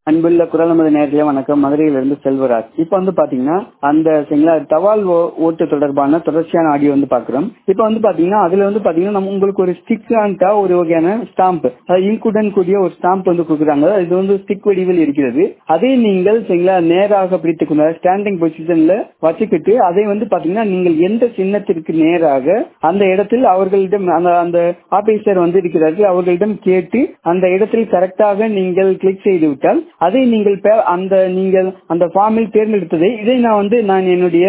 அன்புள்ள குரல் நமது நேர்களே வணக்கம் மதுரையிலிருந்து செல்வராஜ் இப்ப வந்து பாத்தீங்கன்னா அந்த சரிங்களா தபால் ஓ- ஓட்டு தொடர்பான தொடர்ச்சியான ஆடியோ வந்து பாக்குறோம் இப்ப வந்து பாத்தீங்கன்னா அதுல வந்து பாத்தீங்கன்னா நம்ம உங்களுக்கு ஒரு ஸ்டிக் ஒரு வகையான ஸ்டாம்ப் இன்குடன் கூடிய ஒரு ஸ்டாம்ப் வந்து கொடுக்குறாங்க இது வந்து ஸ்டிக் வடிவில் இருக்கிறது அதை நீங்கள் சரிங்களா நேராக பிடித்துக் கொண்டு ஸ்டாண்டிங் பொசிஷன்ல வச்சுக்கிட்டு அதை வந்து பாத்தீங்கன்னா நீங்கள் எந்த சின்னத்திற்கு நேராக அந்த இடத்தில் அவர்களிடம் அந்த அந்த ஆபீசர் வந்து இருக்கிறார்கள் அவர்களிடம் கேட்டு அந்த இடத்தில் கரெக்டாக நீங்கள் கிளிக் செய்து விட்டால் அதை நீங்கள் பே- அந்த நீங்கள் அந்த ஃபார்மில் தேர்ந்தெடுத்ததை இதை நான் வந்து நான் என்னுடைய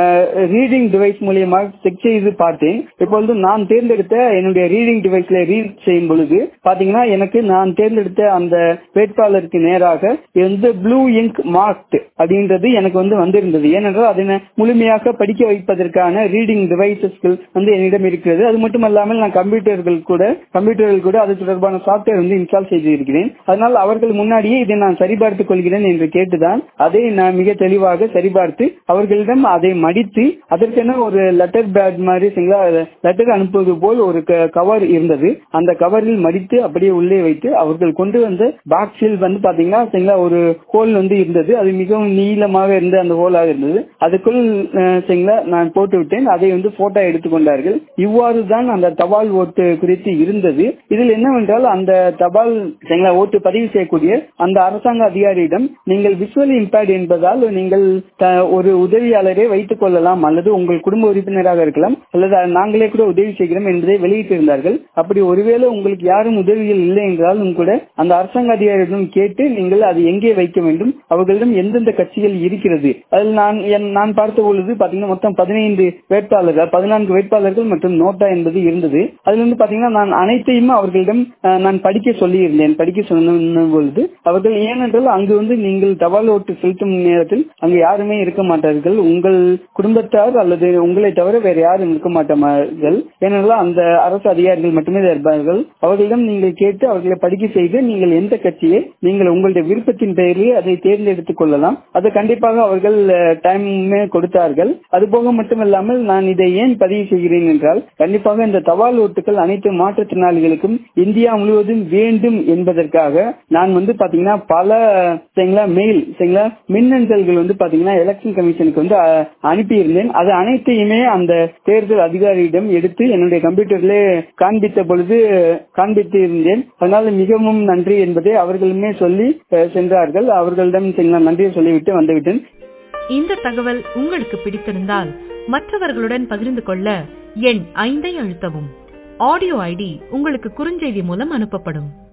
ரீடிங் டிவைஸ் மூலியமாக செக் செய்து பார்த்தேன் இப்பொழுது நான் தேர்ந்தெடுத்த என்னுடைய ரீடிங் டிவைஸ்ல ரீட் செய்யும் பொழுது பாத்தீங்கன்னா எனக்கு நான் தேர்ந்தெடுத்த அந்த வேட்பாளருக்கு நேராக எந்த ப்ளூ இங்க் மார்க்ட் அப்படின்றது எனக்கு வந்து வந்திருந்தது ஏனென்றால் அதை நான் முழுமையாக படிக்க வைப்பதற்கான ரீடிங் டிவைசஸ்கள் வந்து என்னிடம் இருக்கிறது அது மட்டுமல்லாமல் நான் கம்ப்யூட்டர்கள் கூட கம்ப்யூட்டர்கள் கூட அது தொடர்பான சாஃப்ட்வேர் வந்து இன்ஸ்டால் செய்து இருக்கிறேன் அதனால் அவர்கள் முன்னாடியே இதை நான் சரிபார்த்துக் கொள்கிறேன் என்று கேட்டுதான் அதை நான் மிக தெளிவாக சரிபார்த்து அவர்களிடம் அதை மடித்து அதற்கென ஒரு லெட்டர் பேட் மாதிரி லெட்டர் அனுப்புவது போல் ஒரு கவர் இருந்தது அந்த கவரில் மடித்து அப்படியே உள்ளே வைத்து அவர்கள் கொண்டு வந்த பாக்ஸில் வந்து பாத்தீங்கன்னா சரிங்களா ஒரு ஹோல் வந்து இருந்தது அது மிகவும் நீளமாக இருந்த அந்த ஹோலாக இருந்தது அதுக்குள் அஹ், சரிங்களா நான் போட்டு விட்டேன் அதை வந்து போட்டோ எடுத்துக்கொண்டார்கள் இவ்வாறு தான் அந்த தபால் ஓட்டு குறித்து இருந்தது இதில் என்னவென்றால் அந்த தபால் சரிங்களா ஓட்டு பதிவு செய்யக்கூடிய அந்த அரசாங்க அதிகாரியிடம் நீங்கள் விஷுவல் இம்பேர்ட் என்பதால் நீங்கள் த- ஒரு உதவியாளரை வைத்துக் கொள்ளலாம் அல்லது உங்கள் குடும்ப உறுப்பினராக இருக்கலாம் அல்லது நாங்களே கூட உதவி செய்கிறோம் என்பதை வெளியிட்டிருந்தார்கள் அப்படி ஒருவேளை உங்களுக்கு யாரும் உதவிகள் இல்லை என்றாலும் கூட அந்த அரசாங்க அதிகாரியிடம் கேட்டு நீங்கள் அது எங்கே வைக்க வேண்டும் அவர்களிடம் எந்தெந்த கட்சிகள் இருக்கிறது அதில் நான் என்- நான் பார்த்த பொழுது பாத்தீங்கன்னா மொத்தம் பதினைந்து வேட்பாளர்கள் பதினான்கு வேட்பாளர்கள் மற்றும் நோட்டா என்பது இருந்தது அதுல இருந்து பாத்தீங்கன்னா நான் அனைத்தையும் அவர்களிடம் அஹ், நான் படிக்க சொல்லியிருந்தேன் படிக்க சொன்ன பொழுது அவர்கள் ஏனென்றால் அங்கு வந்து நீங்கள் தபால் ஓட்டு செலுத்தும் நேரத்தில் அங்கு யாருமே இருக்க மாட்டார்கள் உங்கள் குடும்பத்தார் அல்லது உங்களை தவிர வேற யாரும் இருக்க மாட்டார்கள் ஏனென்றால் அந்த அரசு அதிகாரிகள் மட்டுமே தான் இருப்பார்கள் அவர்களிடம் நீங்கள் கேட்டு அவர்களை படிக்க செய்து நீங்கள் எந்த கட்சியை நீங்கள் உங்களுடைய விருப்பத்தின் பெயரில் அதை தேர்ந்தெடுத்துக் கொள்ளலாம் அது கண்டிப்பாக அவர்கள் டைமே கொடுத்தார்கள் அது போக மட்டுமல்லாமல் நான் இதை ஏன் பதிவு செய்கிறேன் என்றால் கண்டிப்பாக இந்த தபால் ஓட்டுகள் அனைத்து மாற்றுத்திறனாளிகளுக்கும் இந்தியா முழுவதும் வேண்டும் என்பதற்காக நான் வந்து பாத்தீங்கன்னா பல சரிங்களா மெயில் சரிங்களா மின்னஞ்சல்கள் வந்து பாத்தீங்கன்னா எலெக்ஷன் கமிஷனுக்கு வந்து அஹ், அனுப்பியிருந்தேன் அது அனைத்தையுமே அந்த தேர்தல் அதிகாரியிடம் எடுத்து என்னுடைய கம்ப்யூட்டர்ல காண்பித்த பொழுது காண்பித்து இருந்தேன் அதனால மிகவும் நன்றி என்பதை அவர்களுமே சொல்லி அஹ், சென்றார்கள் அவர்களிடம் சரிங்களா நன்றியை சொல்லிவிட்டு வந்துவிட்டேன் இந்த தகவல் உங்களுக்கு பிடித்திருந்தால் மற்றவர்களுடன் பகிர்ந்து கொள்ள எண் ஐந்தை அழுத்தவும் ஆடியோ ஐடி உங்களுக்கு குறுஞ்செய்தி மூலம் அனுப்பப்படும்